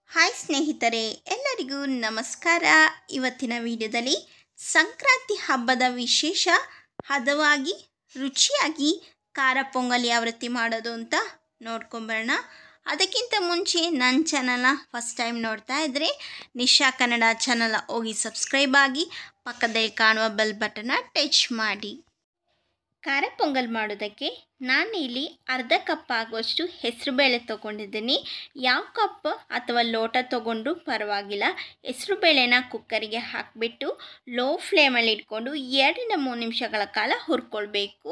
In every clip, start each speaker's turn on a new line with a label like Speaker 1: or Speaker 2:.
Speaker 1: hi ಸ್ನೇಹಿತರೆ ಎಲ್ಲರಿಗೂ ನಮಸ್ಕಾರ ಇವತ್ತಿನ ವಿಡಿಯೋದಲ್ಲಿ ಸಂಕ್ರಾಂತಿ ಹಬ್ಬದ ವಿಶೇಷ ಹದವಾಗಿ ರುಚಿಯಾಗಿ ಖಾರ ಪೊಂಗಲ್ ಯಾವ ರೀತಿ ಮಾಡೋದು ಅಂತ ನೋಡ್ಕೊಂಬರೋಣ ಅದಕ್ಕಿಂತ ಮುಂಚೆ ನನ್ನ ಚಾನಲ್ನ ಫಸ್ಟ್ ಟೈಮ್ ನೋಡ್ತಾ ಇದ್ದರೆ ನಿಶಾ ಕನ್ನಡ ಚಾನಲ್ ಹೋಗಿ ಸಬ್ಸ್ಕ್ರೈಬ್ ಆಗಿ ಪಕ್ಕದಲ್ಲಿ ಕಾಣುವ ಬೆಲ್ ಬಟನ್ನ ಟಚ್ ಮಾಡಿ ಖಾರ ಪೊಂಗಲ್ ಮಾಡೋದಕ್ಕೆ ನಾನು ಇಲ್ಲಿ ಅರ್ಧ ಕಪ್ ಆಗುವಷ್ಟು ಹೆಸರುಬೇಳೆ ತೊಗೊಂಡಿದ್ದೀನಿ ಯಾವ ಕಪ್ ಅಥವಾ ಲೋಟ ತೊಗೊಂಡ್ರೂ ಪರವಾಗಿಲ್ಲ ಹೆಸರುಬೇಳೆನ ಕುಕ್ಕರಿಗೆ ಹಾಕಿಬಿಟ್ಟು ಲೋ ಫ್ಲೇಮಲ್ಲಿ ಇಟ್ಕೊಂಡು ಎರಡರಿಂದ ಮೂರು ನಿಮಿಷಗಳ ಕಾಲ ಹುರ್ಕೊಳ್ಬೇಕು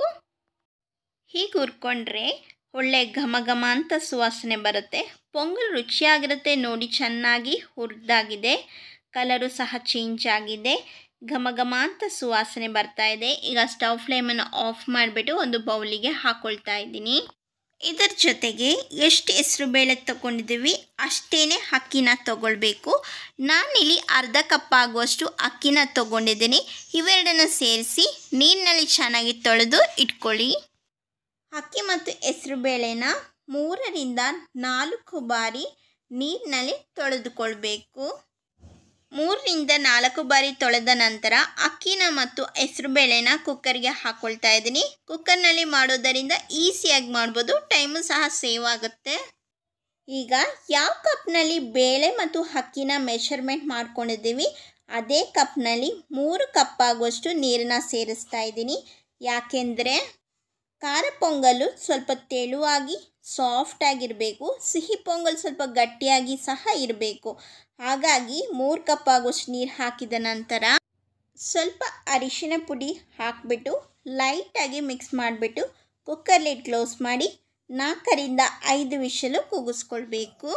Speaker 1: ಹೀಗೆ ಹುರ್ಕೊಂಡ್ರೆ ಒಳ್ಳೆ ಘಮ ಘಮ ಅಂತ ಸುವಾಸನೆ ಬರುತ್ತೆ ಪೊಂಗಲ್ ರುಚಿಯಾಗಿರುತ್ತೆ ನೋಡಿ ಚೆನ್ನಾಗಿ ಹುರಿದಾಗಿದೆ ಕಲರು ಸಹ ಚೇಂಜ್ ಆಗಿದೆ ಘಮ ಘಮ ಅಂತ ಸುವಾಸನೆ ಬರ್ತಾ ಇದೆ ಈಗ ಸ್ಟವ್ ಫ್ಲೇಮನ್ನು ಆಫ್ ಮಾಡಿಬಿಟ್ಟು ಒಂದು ಬೌಲಿಗೆ ಹಾಕ್ಕೊಳ್ತಾ ಇದ್ದೀನಿ ಇದರ ಜೊತೆಗೆ ಎಷ್ಟು ಹೆಸರು ಬೇಳೆ ತೊಗೊಂಡಿದ್ದೀವಿ ಅಷ್ಟೇ ಅಕ್ಕಿನ ತೊಗೊಳ್ಬೇಕು ನಾನಿಲ್ಲಿ ಅರ್ಧ ಕಪ್ ಆಗುವಷ್ಟು ಅಕ್ಕಿನ ತೊಗೊಂಡಿದ್ದೀನಿ ಇವೆರಡನ್ನು ಸೇರಿಸಿ ನೀರಿನಲ್ಲಿ ಚೆನ್ನಾಗಿ ತೊಳೆದು ಇಟ್ಕೊಳ್ಳಿ ಅಕ್ಕಿ ಮತ್ತು ಹೆಸರು ಬೇಳೆನ ಮೂರರಿಂದ ನಾಲ್ಕು ಬಾರಿ ನೀರಿನಲ್ಲಿ ತೊಳೆದುಕೊಳ್ಬೇಕು ಮೂರರಿಂದ ನಾಲ್ಕು ಬಾರಿ ತೊಳೆದ ನಂತರ ಅಕ್ಕಿನ ಮತ್ತು ಹೆಸರುಬೇಳೆನ ಕುಕ್ಕರ್ಗೆ ಹಾಕ್ಕೊಳ್ತಾ ಇದ್ದೀನಿ ಕುಕ್ಕರ್ನಲ್ಲಿ ಮಾಡೋದರಿಂದ ಈಸಿಯಾಗಿ ಮಾಡ್ಬೋದು ಟೈಮು ಸಹ ಸೇವ್ ಆಗುತ್ತೆ ಈಗ ಯಾವ ಕಪ್ನಲ್ಲಿ ಬೇಳೆ ಮತ್ತು ಅಕ್ಕಿನ ಮೆಷರ್ಮೆಂಟ್ ಮಾಡ್ಕೊಂಡಿದ್ದೀವಿ ಅದೇ ಕಪ್ನಲ್ಲಿ ಮೂರು ಕಪ್ ಆಗುವಷ್ಟು ನೀರನ್ನ ಸೇರಿಸ್ತಾ ಇದ್ದೀನಿ ಯಾಕೆಂದರೆ ಖಾರ ಪೊಂಗಲು ಸ್ವಲ್ಪ ತೆಳುವಾಗಿ ಸಾಫ್ಟಾಗಿರಬೇಕು ಸಿಹಿ ಪೊಂಗಲ್ ಸ್ವಲ್ಪ ಗಟ್ಟಿಯಾಗಿ ಸಹ ಇರಬೇಕು ಹಾಗಾಗಿ ಮೂರು ಕಪ್ ಆಗುವಷ್ಟು ನೀರು ಹಾಕಿದ ನಂತರ ಸ್ವಲ್ಪ ಅರಿಶಿನ ಪುಡಿ ಹಾಕಿಬಿಟ್ಟು ಲೈಟಾಗಿ ಮಿಕ್ಸ್ ಮಾಡಿಬಿಟ್ಟು ಕುಕ್ಕರ್ ಲಿಡ್ ಕ್ಲೋಸ್ ಮಾಡಿ ನಾಲ್ಕರಿಂದ ಐದು ವಿಷಲು ಕೂಗಿಸ್ಕೊಳ್ಬೇಕು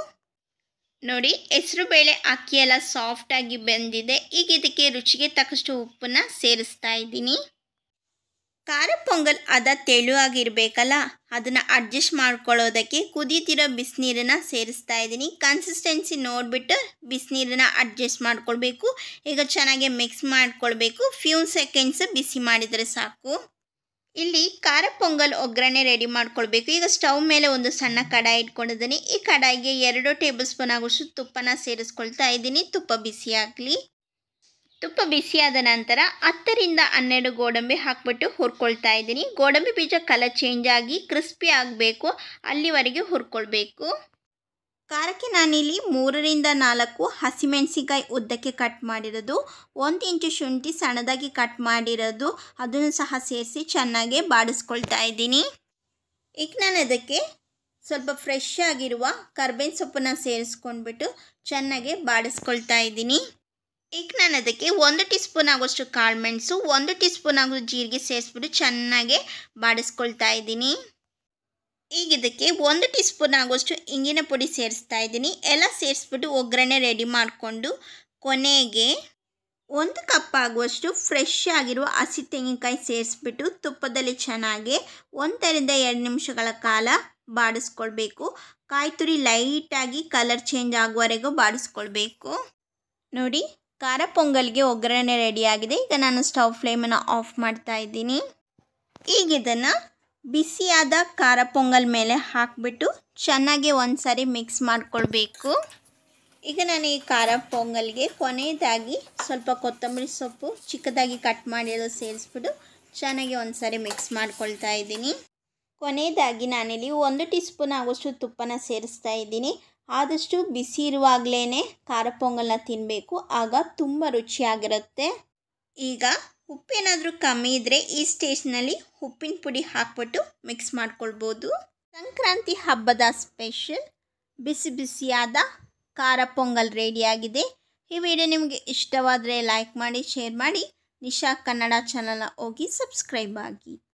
Speaker 1: ನೋಡಿ ಹೆಸರು ಬೇಳೆ ಅಕ್ಕಿ ಎಲ್ಲ ಸಾಫ್ಟಾಗಿ ಬೆಂದಿದೆ ಈಗ ಇದಕ್ಕೆ ರುಚಿಗೆ ತಕ್ಕಷ್ಟು ಉಪ್ಪನ್ನ ಸೇರಿಸ್ತಾ ಇದ್ದೀನಿ ಖಾರ ಪೊಂಗಲ್ ಅದ ತೆಳುವಾಗಿರಬೇಕಲ್ಲ ಅದನ್ನು ಅಡ್ಜಸ್ಟ್ ಮಾಡ್ಕೊಳ್ಳೋದಕ್ಕೆ ಕುದೀತಿರೋ ಬಿಸಿನೀರನ್ನ ಸೇರಿಸ್ತಾ ಇದ್ದೀನಿ ಕನ್ಸಿಸ್ಟೆನ್ಸಿ ನೋಡಿಬಿಟ್ಟು ಬಿಸಿನೀರನ್ನ ಅಡ್ಜಸ್ಟ್ ಮಾಡ್ಕೊಳ್ಬೇಕು ಈಗ ಚೆನ್ನಾಗಿ ಮಿಕ್ಸ್ ಮಾಡ್ಕೊಳ್ಬೇಕು ಫ್ಯೂ ಸೆಕೆಂಡ್ಸ್ ಬಿಸಿ ಮಾಡಿದರೆ ಸಾಕು ಇಲ್ಲಿ ಖಾರ ಪೊಂಗಲ್ ಒಗ್ಗರಣೆ ರೆಡಿ ಮಾಡ್ಕೊಳ್ಬೇಕು ಈಗ ಸ್ಟವ್ ಮೇಲೆ ಒಂದು ಸಣ್ಣ ಕಡಾಯಿ ಇಟ್ಕೊಂಡಿದ್ದೀನಿ ಈ ಕಡಾಯಿಗೆ ಎರಡು ಟೇಬಲ್ ಸ್ಪೂನ್ ಆಗುವಷ್ಟು ತುಪ್ಪನ ಸೇರಿಸ್ಕೊಳ್ತಾ ಇದ್ದೀನಿ ತುಪ್ಪ ಬಿಸಿ ಆಗಲಿ ತುಪ್ಪ ಬಿಸಿಯಾದ ನಂತರ ಹತ್ತರಿಂದ ಹನ್ನೆರಡು ಗೋಡಂಬಿ ಹಾಕ್ಬಿಟ್ಟು ಹುರ್ಕೊಳ್ತಾ ಇದ್ದೀನಿ ಗೋಡಂಬಿ ಬೀಜ ಕಲರ್ ಚೇಂಜ್ ಆಗಿ ಕ್ರಿಸ್ಪಿ ಆಗಬೇಕು ಅಲ್ಲಿವರೆಗೆ ಹುರ್ಕೊಳ್ಬೇಕು ಖಾರಕ್ಕೆ ನಾನಿಲ್ಲಿ ಮೂರರಿಂದ ನಾಲ್ಕು ಹಸಿಮೆಣಸಿಕಾಯಿ ಉದ್ದಕ್ಕೆ ಕಟ್ ಮಾಡಿರೋದು ಒಂದು ಇಂಚು ಶುಂಠಿ ಸಣ್ಣದಾಗಿ ಕಟ್ ಮಾಡಿರೋದು ಅದನ್ನು ಸಹ ಸೇರಿಸಿ ಚೆನ್ನಾಗಿ ಬಾಡಿಸ್ಕೊಳ್ತಾ ಇದ್ದೀನಿ ಈಗ ನಾನು ಅದಕ್ಕೆ ಸ್ವಲ್ಪ ಫ್ರೆಶ್ ಆಗಿರುವ ಕರ್ಬೇವಿನ ಸೊಪ್ಪನ್ನ ಸೇರಿಸ್ಕೊಂಡ್ಬಿಟ್ಟು ಚೆನ್ನಾಗಿ ಬಾಡಿಸ್ಕೊಳ್ತಾ ಇದ್ದೀನಿ ಈಗ ನಾನು ಅದಕ್ಕೆ ಒಂದು ಟೀ ಸ್ಪೂನ್ ಆಗೋಷ್ಟು ಕಾಳು ಮೆಣಸು ಒಂದು ಟೀ ಸ್ಪೂನ್ ಆಗೋಷ್ಟು ಜೀರಿಗೆ ಸೇರಿಸ್ಬಿಟ್ಟು ಚೆನ್ನಾಗಿ ಬಾಡಿಸ್ಕೊಳ್ತಾ ಇದ್ದೀನಿ ಈಗ ಇದಕ್ಕೆ ಒಂದು ಟೀ ಸ್ಪೂನ್ ಆಗೋಷ್ಟು ಇಂಗಿನ ಪುಡಿ ಸೇರಿಸ್ತಾ ಇದ್ದೀನಿ ಎಲ್ಲ ಸೇರಿಸ್ಬಿಟ್ಟು ಒಗ್ಗರಣೆ ರೆಡಿ ಮಾಡಿಕೊಂಡು ಕೊನೆಗೆ ಒಂದು ಕಪ್ ಆಗುವಷ್ಟು ಫ್ರೆಶ್ ಆಗಿರುವ ಹಸಿ ತೆಂಗಿನಕಾಯಿ ಸೇರಿಸ್ಬಿಟ್ಟು ತುಪ್ಪದಲ್ಲಿ ಚೆನ್ನಾಗಿ ಒಂದರಿಂದ ಎರಡು ನಿಮಿಷಗಳ ಕಾಲ ಬಾಡಿಸ್ಕೊಳ್ಬೇಕು ಕಾಯಿ ತುರಿ ಲೈಟಾಗಿ ಕಲರ್ ಚೇಂಜ್ ಆಗುವವರೆಗೂ ಬಾಡಿಸ್ಕೊಳ್ಬೇಕು ನೋಡಿ ಖಾರ ಪೊಂಗಲ್ಗೆ ಒಗ್ಗರಣೆ ರೆಡಿಯಾಗಿದೆ ಈಗ ನಾನು ಸ್ಟವ್ ಫ್ಲೇಮನ್ನು ಆಫ್ ಮಾಡ್ತಾ ಇದ್ದೀನಿ ಈಗ ಇದನ್ನು ಬಿಸಿಯಾದ ಖಾರ ಪೊಂಗಲ್ ಮೇಲೆ ಹಾಕಿಬಿಟ್ಟು ಚೆನ್ನಾಗಿ ಒಂದು ಸಾರಿ ಮಿಕ್ಸ್ ಮಾಡಿಕೊಳ್ಬೇಕು ಈಗ ನಾನು ಈ ಖಾರ ಪೊಂಗಲ್ಗೆ ಕೊನೆಯದಾಗಿ ಸ್ವಲ್ಪ ಕೊತ್ತಂಬರಿ ಸೊಪ್ಪು ಚಿಕ್ಕದಾಗಿ ಕಟ್ ಮಾಡಿರೋದು ಸೇರಿಸ್ಬಿಟ್ಟು ಚೆನ್ನಾಗಿ ಒಂದು ಸಾರಿ ಮಿಕ್ಸ್ ಮಾಡ್ಕೊಳ್ತಾ ಇದ್ದೀನಿ ಕೊನೆಯದಾಗಿ ನಾನಿಲ್ಲಿ ಒಂದು ಟೀ ಸ್ಪೂನ್ ಆಗೋಷ್ಟು ತುಪ್ಪನ ಸೇರಿಸ್ತಾ ಇದ್ದೀನಿ ಆದಷ್ಟು ಬಿಸಿ ಇರುವಾಗಲೇ ಖಾರ ಪೊಂಗಲ್ನ ತಿನ್ನಬೇಕು ಆಗ ತುಂಬ ರುಚಿಯಾಗಿರುತ್ತೆ ಈಗ ಉಪ್ಪೇನಾದರೂ ಕಮ್ಮಿ ಇದ್ದರೆ ಈ ಸ್ಟೇಜ್ನಲ್ಲಿ ಉಪ್ಪಿನ ಪುಡಿ ಹಾಕ್ಬಿಟ್ಟು ಮಿಕ್ಸ್ ಮಾಡ್ಕೊಳ್ಬೋದು ಸಂಕ್ರಾಂತಿ ಹಬ್ಬದ ಸ್ಪೆಷಲ್ ಬಿಸಿ ಬಿಸಿಯಾದ ಖಾರ ಪೊಂಗಲ್ ರೆಡಿಯಾಗಿದೆ ಈ ವಿಡಿಯೋ ನಿಮಗೆ ಇಷ್ಟವಾದರೆ ಲೈಕ್ ಮಾಡಿ ಶೇರ್ ಮಾಡಿ ನಿಶಾ ಕನ್ನಡ ಚಾನಲ್ನ ಹೋಗಿ ಸಬ್ಸ್ಕ್ರೈಬ್ ಆಗಿ